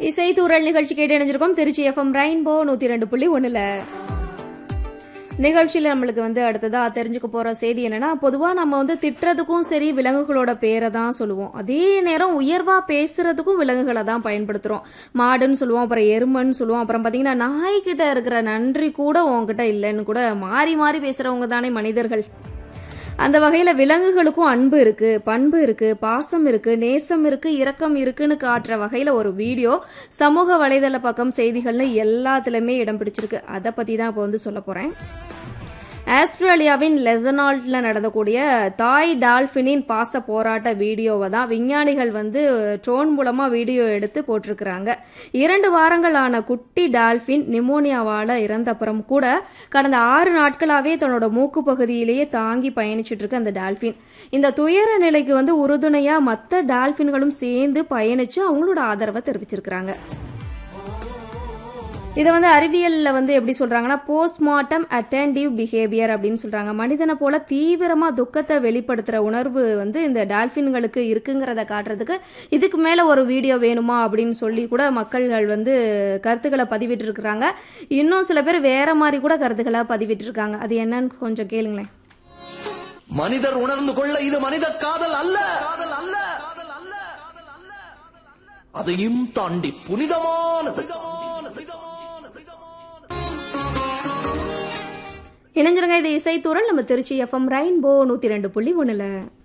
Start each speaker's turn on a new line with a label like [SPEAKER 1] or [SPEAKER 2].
[SPEAKER 1] இசை தூரல் நிகழ்ச்சி கேட்டு இணைஞ்சிருக்கோம் திருச்சி எஃப்எம் ரெயின்போ நூத்தி ரெண்டு புள்ளி ஒண்ணுல நிகழ்ச்சியில் நம்மளுக்கு வந்து அடுத்ததா தெரிஞ்சுக்க போற செய்தி என்னன்னா பொதுவா நம்ம வந்து திட்டுறதுக்கும் சரி விலங்குகளோட பேரை தான் சொல்லுவோம் அதே நேரம் உயர்வா பேசுறதுக்கும் விலங்குகளை தான் பயன்படுத்துறோம் மாடுன்னு சொல்லுவோம் அப்புறம் எருமன்னு சொல்லுவோம் அப்புறம் பாத்தீங்கன்னா நாய்கிட்ட இருக்கிற நன்றி கூட உங்ககிட்ட இல்லைன்னு கூட மாறி மாறி பேசுறவங்க தானே மனிதர்கள் அந்த வகையில் விலங்குகளுக்கும் அன்பு இருக்கு பண்பு இருக்கு பாசம் இருக்கு நேசம் இருக்கு இரக்கம் இருக்குன்னு காட்டுற வகையில் ஒரு வீடியோ சமூக வலைதள பக்கம் செய்திகள்னு எல்லாத்துலயுமே இடம் பிடிச்சிருக்கு அதை பத்தி தான் இப்போ வந்து சொல்ல போறேன் ஆஸ்திரேலியாவின் லெசனால்ட்ல நடந்தக்கூடிய தாய் டால்பினின் பாச போராட்ட வீடியோவை தான் விஞ்ஞானிகள் வந்து ட்ரோன் மூலமா வீடியோ எடுத்து போட்டிருக்கிறாங்க இரண்டு வாரங்கள் ஆன குட்டி டால்பின் நிமோனியாவால இறந்தப்புறம் கூட கடந்த ஆறு நாட்களாவே தன்னோட மூக்கு பகுதியிலேயே தாங்கி பயணிச்சுட்டு இருக்கு அந்த டால்பின் இந்த துயர நிலைக்கு வந்து உறுதுணையா மற்ற டால்பின்களும் சேர்ந்து பயணிச்சு அவங்களோட ஆதரவை தெரிவிச்சிருக்கிறாங்க இதை வந்து அறிவியல்ல வந்து எப்படி சொல்றாங்கன்னா போஸ்ட்மார்ட்டம் அட்டென்டிவ் பிஹேவியர் அப்படின்னு சொல்றாங்க மனிதனை போல தீவிரமா துக்கத்தை வெளிப்படுத்துற உணர்வு வந்து இந்த டால்பின்களுக்கு இருக்குங்கிறத காட்டுறதுக்கு இதுக்கு மேல ஒரு வீடியோ வேணுமா அப்படின்னு சொல்லி கூட மக்கள்கள் வந்து கருத்துக்களை பதிவிட்டு இருக்கிறாங்க இன்னும் சில பேர் வேற மாதிரி கூட கருத்துக்களை பதிவிட்டு இருக்காங்க அது என்னன்னு கொஞ்சம் கேளுங்களேன்
[SPEAKER 2] மனிதர் உணர்ந்து கொள்ள இது மனித காதல் அல்ல காதல் அல்ல அதையும் தாண்டி புனிதமானது
[SPEAKER 1] இணைஞ்சிருங்க இது இசைத்தூரல் நம்ம திருச்சி எஃப்எம் ரெயின்போ நூத்தி ரெண்டு புள்ளி ஒண்ணுல